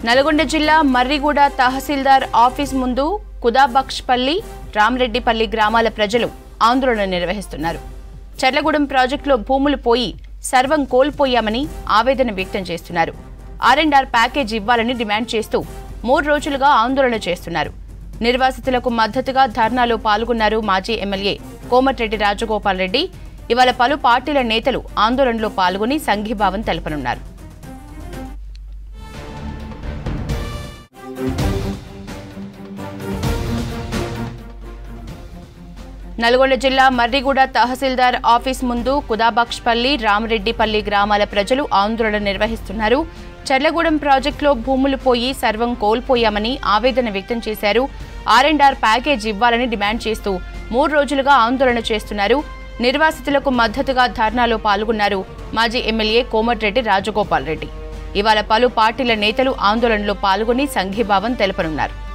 నల్గొండ జిల్లా మర్రిగూడ తహసీల్దార్ ఆఫీస్ ముందు కుదాబక్షపల్లి రామరెడ్డిపల్లి గ్రామాల ప్రజలు ఆందోళన నిర్వహిస్తున్నారు చర్లగూడెం ప్రాజెక్టులో భూములు పోయి సర్వం కోల్పోయామని ఆవేదన వ్యక్తం చేస్తున్నారు ఆర్ అండ్ ఆర్ ప్యాకేజ్ ఇవ్వాలని డిమాండ్ చేస్తూ మూడు రోజులుగా ఆందోళన చేస్తున్నారు నిర్వాసితులకు మద్దతుగా ధర్నాలో పాల్గొన్నారు మాజీ ఎమ్మెల్యే కోమటిరెడ్డి రాజగోపాల్ రెడ్డి ఇవాళ పలు పార్టీల నేతలు ఆందోళనలో పాల్గొని సంఘీభావం తెలపనున్నారు నల్గొండ జిల్లా మర్రిగూడ తహసీల్దార్ ఆఫీస్ ముందు కుదాబక్షపల్లి రామరెడ్డిపల్లి గ్రామాల ప్రజలు ఆందోళన నిర్వహిస్తున్నారు చర్లగూడెం ప్రాజెక్టులో భూములు పోయి సర్వం కోల్పోయామని ఆవేదన వ్యక్తం చేశారు ఆర్ అండ్ ఆర్ ప్యాకేజ్ ఇవ్వాలని డిమాండ్ చేస్తూ మూడు రోజులుగా ఆందోళన చేస్తున్నారు నిర్వాసితులకు మద్దతుగా ధర్నాలో పాల్గొన్నారు మాజీ ఎమ్మెల్యే కోమటిరెడ్డి రాజగోపాల్ రెడ్డి ఇవాళ పలు పార్టీల నేతలు ఆందోళనలో పాల్గొని సంఘీభావం తెలపనున్నారు